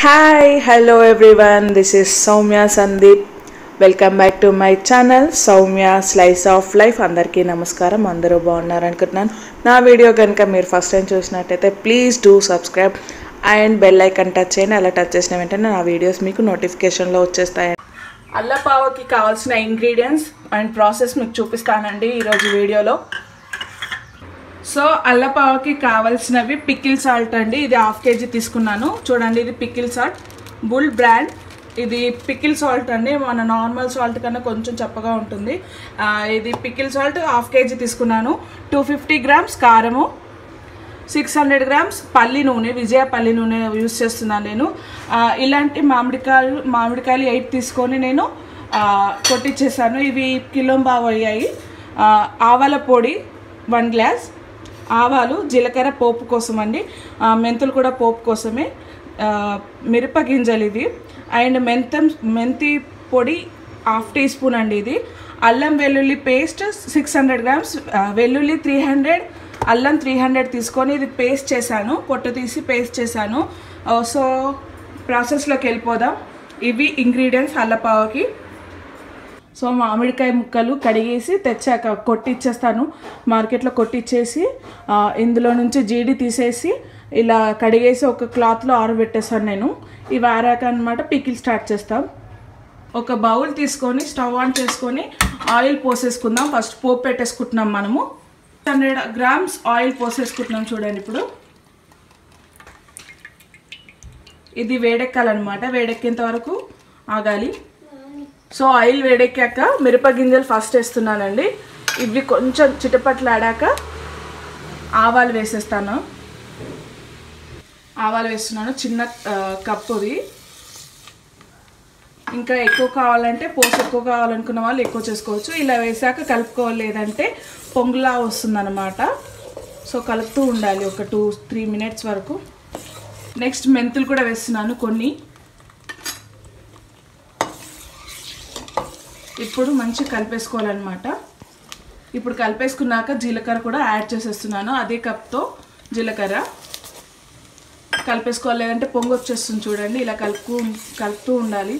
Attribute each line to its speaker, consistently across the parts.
Speaker 1: hi hello everyone this is Soumya Sandeep welcome back to my channel Soumya slice of life అందరికీ నమస్కారం అందరూ బాగున్నారు అనుకుంటున్నాను నా వీడియో కనుక మీరు ఫస్ట్ టైం చూసినట్టయితే please do subscribe and bell icon touch చేయండి అలా టచ్ చేసిన వెంటనే నా వీడియోస్ మీకు నోటిఫికేషన్లో వచ్చేస్తాయి అల్లపావకి కావాల్సిన ఇంగ్రీడియంట్స్ అండ్ ప్రాసెస్ మీకు చూపిస్తానండి ఈరోజు వీడియోలో సో అల్లపావకి కావాల్సినవి పికిల్ సాల్ట్ అండి ఇది హాఫ్ కేజీ తీసుకున్నాను చూడండి ఇది పికిల్ సాల్ట్ బుల్ బ్రాండ్ ఇది పికిల్ సాల్ట్ అండి మన నార్మల్ సాల్ట్ కన్నా కొంచెం చప్పగా ఉంటుంది ఆ, ఇది పికిల్ సాల్ట్ హాఫ్ కేజీ తీసుకున్నాను టూ ఫిఫ్టీ గ్రామ్స్ కారము సిక్స్ హండ్రెడ్ గ్రామ్స్ పల్లి నూనె విజయ పల్లి నూనె యూస్ చేస్తున్నాను నేను ఆ, ఇలాంటి మామిడికాయలు మామిడికాయలు ఎయిట్ తీసుకొని నేను ఆ, కొట్టించేసాను ఇవి కిలో బావు అయ్యాయి ఆ, ఆవాల పొడి వన్ గ్లాస్ ఆవాలు జీలకర్ర పోపు కోసం అండి ఆ, మెంతులు కూడా పోపు కోసమే ఆ, మిరప గింజలు ఇవి అండ్ మెంతం మెంతి పొడి హాఫ్ టీ స్పూన్ అండి ఇది అల్లం వెల్లుల్లి పేస్ట్ సిక్స్ హండ్రెడ్ గ్రామ్స్ ఆ, వెల్లుల్లి త్రీ హండ్రెడ్ అల్లం త్రీ హండ్రెడ్ తీసుకొని ఇది పేస్ట్ చేశాను పొట్టు తీసి పేస్ట్ చేశాను ఆ, సో ప్రాసెస్లోకి వెళ్ళిపోదాం ఇవి ఇంగ్రీడియంట్స్ అల్లపావకి సో మామిడికాయ ముక్కలు కడిగేసి తెచ్చాక కొట్టిచ్చేస్తాను మార్కెట్లో కొట్టిచ్చేసి ఆ, ఇందులో నుంచి జీడి తీసేసి ఇలా కడిగేసి ఒక క్లాత్లో ఆరబెట్టేస్తాను నేను ఇవి ఆరాక అనమాట పికిల్ స్టార్ట్ చేస్తాం ఒక బౌల్ తీసుకొని స్టవ్ ఆన్ చేసుకొని ఆయిల్ పోసేసుకుందాం ఫస్ట్ పోపు పెట్టేసుకుంటున్నాం మనము హండ్రెడ్ గ్రామ్స్ ఆయిల్ పోసేసుకుంటున్నాం చూడండి ఇప్పుడు ఇది వేడెక్కాలన్నమాట వేడెక్కేంత వరకు ఆగాలి సో ఆయిల్ వేడెక్కాక మిరప గింజలు ఫస్ట్ వేస్తున్నానండి ఇవి కొంచెం చిటపట్లాడాక ఆవాలు వేసేస్తాను ఆవాలు వేస్తున్నాను చిన్న ఆ, కప్పుది ఇంకా ఎక్కువ కావాలంటే పోసు ఎక్కువ కావాలనుకున్న వాళ్ళు ఎక్కువ చేసుకోవచ్చు ఇలా వేసాక కలుపుకోవాలి లేదంటే పొంగులా వస్తుందన్నమాట సో కలుపుతూ ఉండాలి ఒక టూ త్రీ మినిట్స్ వరకు నెక్స్ట్ మెంతులు కూడా వేస్తున్నాను కొన్ని ఇప్పుడు మంచిగా కలిపేసుకోవాలన్నమాట ఇప్పుడు కలిపేసుకున్నాక జీలకర్ర కూడా యాడ్ చేసేస్తున్నాను అదే కప్తో జీలకర్ర కలిపేసుకోవాలి లేదంటే పొంగు వచ్చేస్తుంది చూడండి ఇలా కలుపు కలుపుతూ ఉండాలి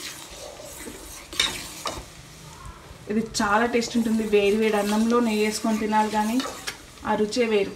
Speaker 1: ఇది చాలా టేస్ట్ ఉంటుంది వేడి వేడి అన్నంలో నెయ్యి వేసుకొని తినాలి కానీ ఆ రుచే వేరు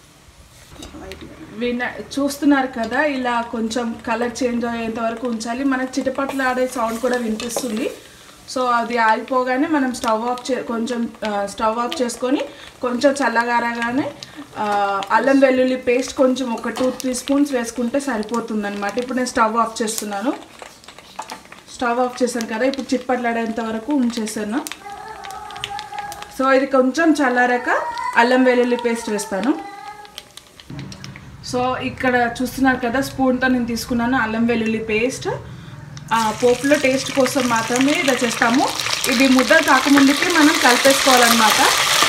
Speaker 1: విన చూస్తున్నారు కదా ఇలా కొంచెం కలర్ చేంజ్ అయ్యేంత వరకు ఉంచాలి మనకు చిటపట్లు ఆడే సౌండ్ కూడా వినిపిస్తుంది సో అది ఆగిపోగానే మనం స్టవ్ ఆఫ్ చే కొంచెం ఆ, స్టవ్ ఆఫ్ చేసుకొని కొంచెం చల్లగారగానే ఆ, అల్లం వెల్లుల్లి పేస్ట్ కొంచెం ఒక టూ త్రీ స్పూన్స్ వేసుకుంటే సరిపోతుంది అనమాట ఇప్పుడు నేను స్టవ్ ఆఫ్ చేస్తున్నాను స్టవ్ ఆఫ్ చేశాను కదా ఇప్పుడు చిట్పట్లాడేంత వరకు ఉంచేసాను సో ఇది కొంచెం చల్లారాక అల్లం వెల్లుల్లి పేస్ట్ వేస్తాను సో ఇక్కడ చూస్తున్నారు కదా స్పూన్తో నేను తీసుకున్నాను అల్లం వెల్లుల్లి పేస్ట్ ఆ పోపులో టేస్ట్ కోసం మాత్రమే ఇలా చేస్తాము ఇది ముద్ద కాకముందుకి మనం కలిపేసుకోవాలన్నమాట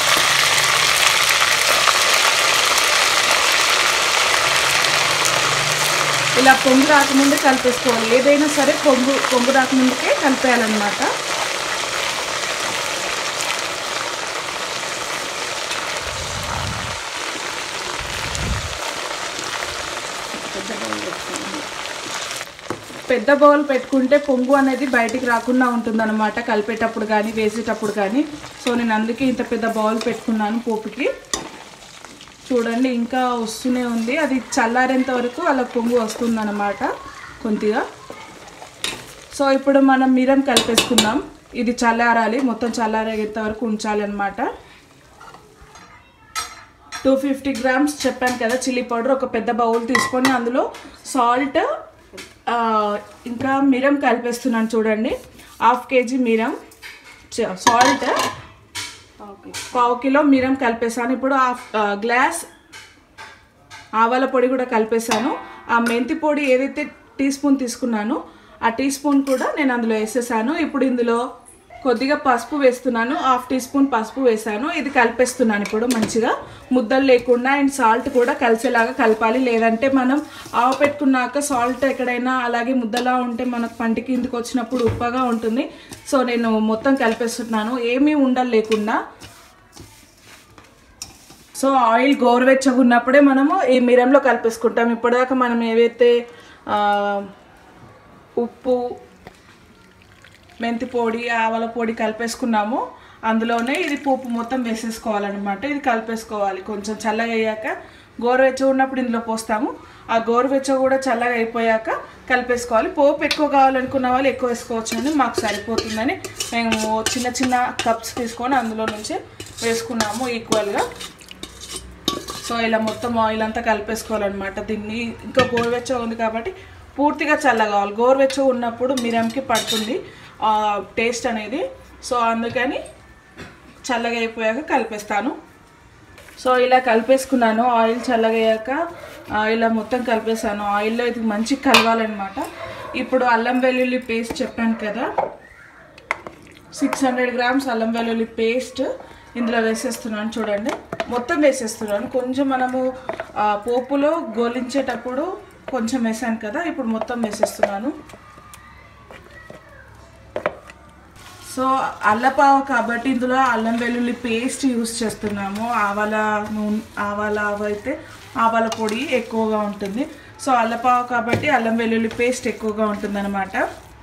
Speaker 1: ఇలా పొంగు రాకముందే కలిపేసుకోవాలి ఏదైనా సరే పొంగు పొంగు రాకముందుకే కలిపేయాలన్నమాట పెద్ద బౌల్ పెట్టుకుంటే పొంగు అనేది బయటికి రాకుండా ఉంటుందన్నమాట కలిపేటప్పుడు కానీ వేసేటప్పుడు కానీ సో నేను అందుకే ఇంత పెద్ద బౌల్ పెట్టుకున్నాను పోపుకి చూడండి ఇంకా వస్తూనే ఉంది అది చల్లారేంత వరకు అలా పొంగు వస్తుందన్నమాట కొద్దిగా సో ఇప్పుడు మనం మిరం కలిపేసుకుందాం ఇది చల్లారాలి మొత్తం చల్లారేంత వరకు ఉంచాలి అనమాట టూ ఫిఫ్టీ గ్రామ్స్ చెప్పాను కదా చిల్లీ పౌడర్ ఒక పెద్ద బౌల్ తీసుకొని అందులో సాల్ట్ ఇంకా మిరం కలిపేస్తున్నాను చూడండి హాఫ్ కేజీ మిరం సాల్ట్ పావు కిలో మిరం కలిపేసాను ఇప్పుడు హాఫ్ గ్లాస్ ఆవాల పొడి కూడా కలిపేసాను ఆ మెంతి పొడి ఏదైతే టీ స్పూన్ తీసుకున్నానో ఆ టీ స్పూన్ కూడా నేను అందులో వేసేసాను ఇప్పుడు ఇందులో కొద్దిగా పసుపు వేస్తున్నాను హాఫ్ టీ స్పూన్ పసుపు వేసాను ఇది కలిపేస్తున్నాను ఇప్పుడు మంచిగా ముద్దలు లేకుండా అండ్ సాల్ట్ కూడా కలిసేలాగా కలపాలి లేదంటే మనం ఆవు పెట్టుకున్నాక సాల్ట్ ఎక్కడైనా అలాగే ముద్దలా ఉంటే మనకు పంటి కిందకి వచ్చినప్పుడు ఉప్పగా ఉంటుంది సో నేను మొత్తం కలిపేస్తున్నాను ఏమీ ఉండలు లేకుండా సో ఆయిల్ గోరువెచ్చగా ఉన్నప్పుడే మనము ఈ మిరంలో కలిపేసుకుంటాం ఇప్పటిదాకా మనం ఏవైతే ఆ, ఉప్పు మెంతి పొడి ఆవల పొడి కలిపేసుకున్నాము అందులోనే ఇది పోపు మొత్తం వేసేసుకోవాలన్నమాట ఇది కలిపేసుకోవాలి కొంచెం చల్లగా అయ్యాక గోరువెచ్చ ఉన్నప్పుడు ఇందులో పోస్తాము ఆ గోరువెచ్చ కూడా చల్లగా అయిపోయాక కలిపేసుకోవాలి పోపు ఎక్కువ కావాలనుకున్న వాళ్ళు ఎక్కువ వేసుకోవచ్చు అని మాకు సరిపోతుందని మేము చిన్న చిన్న కప్స్ తీసుకొని అందులో నుంచి వేసుకున్నాము ఈక్వల్గా సో ఇలా మొత్తం ఆయిల్ అంతా కలిపేసుకోవాలన్నమాట దీన్ని ఇంకా గోరువెచ్చగా ఉంది కాబట్టి పూర్తిగా చల్ల కావాలి గోరువెచ్చగా ఉన్నప్పుడు మిరంకి పడుతుంది ఆ టేస్ట్ అనేది సో అందుకని చల్లగా అయిపోయాక కలిపేస్తాను సో ఇలా కలిపేసుకున్నాను ఆయిల్ చల్లగయ్యాక ఆ, ఇలా మొత్తం కలిపేసాను ఆయిల్లో ఇది మంచి కలవాలన్నమాట ఇప్పుడు అల్లం వెల్లుల్లి పేస్ట్ చెప్పాను కదా సిక్స్ హండ్రెడ్ గ్రామ్స్ అల్లం వెల్లుల్లి పేస్ట్ ఇందులో వేసేస్తున్నాను చూడండి మొత్తం వేసేస్తున్నాను కొంచెం మనము ఆ, పోపులో గోలించేటప్పుడు కొంచెం వేసాను కదా ఇప్పుడు మొత్తం వేసేస్తున్నాను సో అల్లపావ కాబట్టి ఇందులో అల్లం వెల్లుల్లి పేస్ట్ యూస్ చేస్తున్నాము ఆవాల నూనె ఆవాల ఆవ అయితే ఆవాల పొడి ఎక్కువగా ఉంటుంది సో అల్లపావ కాబట్టి అల్లం వెల్లుల్లి పేస్ట్ ఎక్కువగా ఉంటుందన్నమాట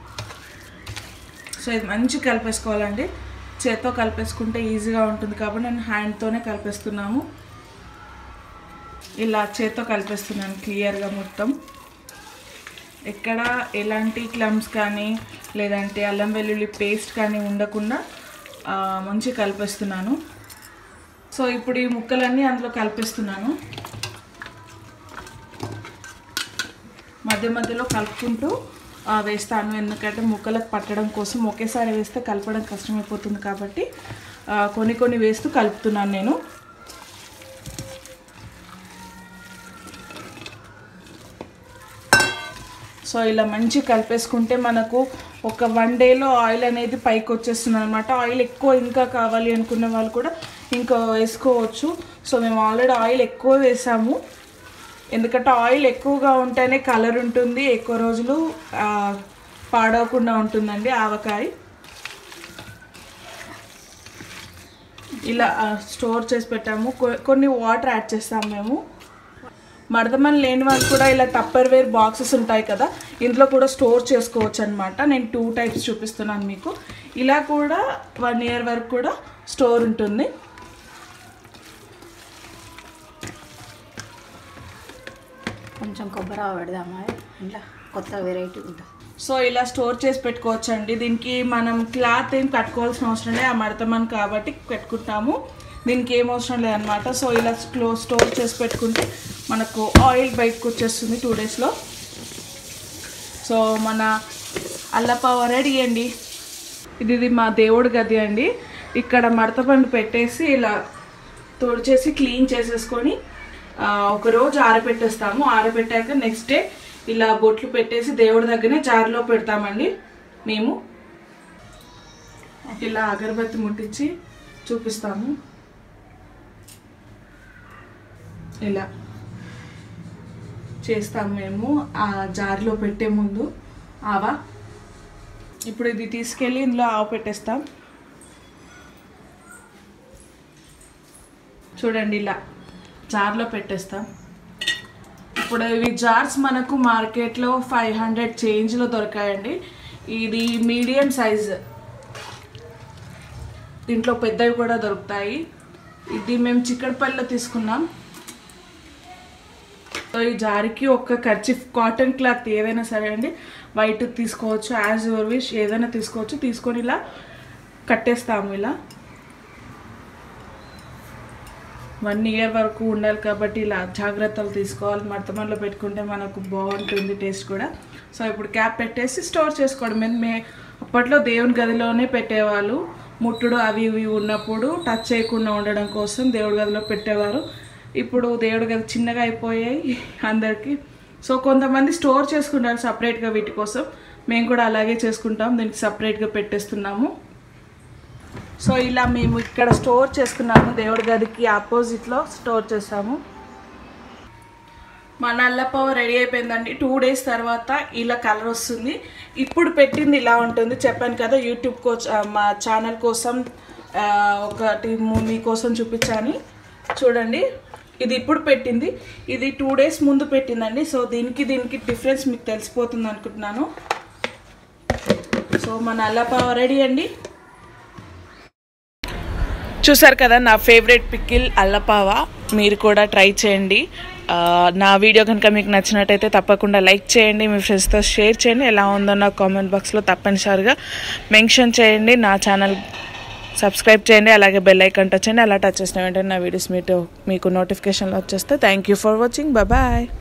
Speaker 1: సో ఇది మంచి కలిపేసుకోవాలండి చేత్తో కలిపేసుకుంటే ఈజీగా ఉంటుంది కాబట్టి నేను హ్యాండ్తోనే కలిపేస్తున్నాము ఇలా చేత్తో కలిపేస్తున్నాను క్లియర్గా మొత్తం ఎక్కడ ఎలాంటి క్లమ్స్ కానీ లేదంటే అల్లం వెల్లుల్లి పేస్ట్ కానీ ఉండకుండా ఆ, మంచి కలిపేస్తున్నాను సో ఇప్పుడు ఈ ముక్కలన్నీ అందులో కలిపేస్తున్నాను మధ్య మధ్యలో కలుపుకుంటూ ఆ, వేస్తాను ఎందుకంటే ముక్కలకు పట్టడం కోసం ఒకేసారి వేస్తే కలపడం కష్టమైపోతుంది కాబట్టి ఆ, కొన్ని కొన్ని వేస్తూ కలుపుతున్నాను నేను సో ఇలా మంచి కలిపేసుకుంటే మనకు ఒక వన్ డేలో ఆయిల్ అనేది పైకి వచ్చేస్తుంది అనమాట ఆయిల్ ఎక్కువ ఇంకా కావాలి అనుకున్న వాళ్ళు కూడా ఇంకా వేసుకోవచ్చు సో మేము ఆల్రెడీ ఆయిల్ ఎక్కువ వేసాము ఎందుకంటే ఆయిల్ ఎక్కువగా ఉంటేనే కలర్ ఉంటుంది ఎక్కువ రోజులు ఆ, పాడవకుండా ఉంటుందండి ఆవకాయ ఇలా ఆ, స్టోర్ చేసి పెట్టాము కొ- కొన్ని వాటర్ యాడ్ చేస్తాము మేము మడతమని లేని వాళ్ళు కూడా ఇలా టప్పర్ వేర్ బాక్సెస్ ఉంటాయి కదా ఇందులో కూడా స్టోర్ చేసుకోవచ్చు అనమాట నేను టూ టైప్స్ చూపిస్తున్నాను మీకు ఇలా కూడా వన్ ఇయర్ వరకు కూడా స్టోర్ ఉంటుంది
Speaker 2: కొంచెం కొబ్బరి ఆవ పెడదామా ఇట్లా కొత్త వెరైటీ ఉంటుంది
Speaker 1: సో ఇలా స్టోర్ చేసి పెట్టుకోవచ్చు అండి దీనికి మనం క్లాత్ ఏం కట్టుకోవాల్సిన అవసరం లేదు ఆ మడతమని కాబట్టి పెట్టుకుంటాము దీనికి ఏం అవసరం లేదనమాట సో ఇలా స్లో స్టోర్ చేసి పెట్టుకుంటే మనకు ఆయిల్ బయటకు వచ్చేస్తుంది టూ డేస్లో సో మన అల్లపావ రెడీ అండి ఇది ఇది మా దేవుడి గది అండి ఇక్కడ మడతపండు పెట్టేసి ఇలా తుడిచేసి క్లీన్ చేసేసుకొని ఆ, ఒక రోజు ఆరబెట్టేస్తాము ఆరబెట్టాక నెక్స్ట్ డే ఇలా బొట్లు పెట్టేసి దేవుడి దగ్గరనే జార్లో పెడతామండి మేము ఇలా అగరబత్తి ముట్టించి చూపిస్తాము ఇలా చేస్తాము మేము ఆ జార్లో పెట్టే ముందు ఆవా ఇప్పుడు ఇది తీసుకెళ్ళి ఇందులో ఆవు పెట్టేస్తాం చూడండి ఇలా జార్లో పెట్టేస్తాం ఇప్పుడు ఇవి జార్స్ మనకు మార్కెట్లో ఫైవ్ హండ్రెడ్ చేంజ్లో దొరకాయండి ఇది మీడియం సైజ్ దీంట్లో పెద్దవి కూడా దొరుకుతాయి ఇది మేము చిక్కడపల్లిలో తీసుకున్నాం సో ఈ జారికి ఒక కర్చిఫ్ కాటన్ క్లాత్ ఏదైనా సరే అండి వైట్ తీసుకోవచ్చు యాజ్ యువర్ విష్ ఏదైనా తీసుకోవచ్చు తీసుకొని ఇలా కట్టేస్తాము ఇలా వన్ ఇయర్ వరకు ఉండాలి కాబట్టి ఇలా జాగ్రత్తలు తీసుకోవాలి మడతమల్లో పెట్టుకుంటే మనకు బాగుంటుంది టేస్ట్ కూడా సో ఇప్పుడు క్యాప్ పెట్టేసి స్టోర్ చేసుకోవడం మేము మే అప్పట్లో దేవుని గదిలోనే పెట్టేవాళ్ళు ముట్టుడు అవి ఇవి ఉన్నప్పుడు టచ్ చేయకుండా ఉండడం కోసం దేవుడి గదిలో పెట్టేవారు ఇప్పుడు దేవుడి గది చిన్నగా అయిపోయాయి అందరికీ సో కొంతమంది స్టోర్ చేసుకుంటారు సపరేట్గా వీటి కోసం మేము కూడా అలాగే చేసుకుంటాం దీనికి సపరేట్గా పెట్టేస్తున్నాము సో ఇలా మేము ఇక్కడ స్టోర్ చేసుకున్నాము దేవుడి గదికి ఆపోజిట్లో స్టోర్ చేసాము మా నల్లపావు రెడీ అయిపోయిందండి టూ డేస్ తర్వాత ఇలా కలర్ వస్తుంది ఇప్పుడు పెట్టింది ఇలా ఉంటుంది చెప్పాను కదా యూట్యూబ్ కోచ్ ఆ, మా ఛానల్ కోసం ఆ, ఒకటి మీకోసం చూపించాను చూడండి ఇది ఇప్పుడు పెట్టింది ఇది టూ డేస్ ముందు పెట్టిందండి సో దీనికి దీనికి డిఫరెన్స్ మీకు తెలిసిపోతుంది అనుకుంటున్నాను సో మన అల్లపావ రెడీ అండి చూసారు కదా నా ఫేవరెట్ పిక్కిల్ అల్లపావ మీరు కూడా ట్రై చేయండి ఆ, నా వీడియో కనుక మీకు నచ్చినట్టయితే తప్పకుండా లైక్ చేయండి మీ ఫ్రెండ్స్తో షేర్ చేయండి ఎలా ఉందో నా కామెంట్ బాక్స్లో తప్పనిసరిగా మెన్షన్ చేయండి నా ఛానల్ సబ్స్క్రైబ్ చేయండి అలాగే బెల్ ఐకాన్ టచ్ చేయండి అలా టచ్ చేసిన వెంటనే నా వీడియోస్ మీకు మీకు నోటిఫికేషన్లో వచ్చేస్తే thank you for watching bye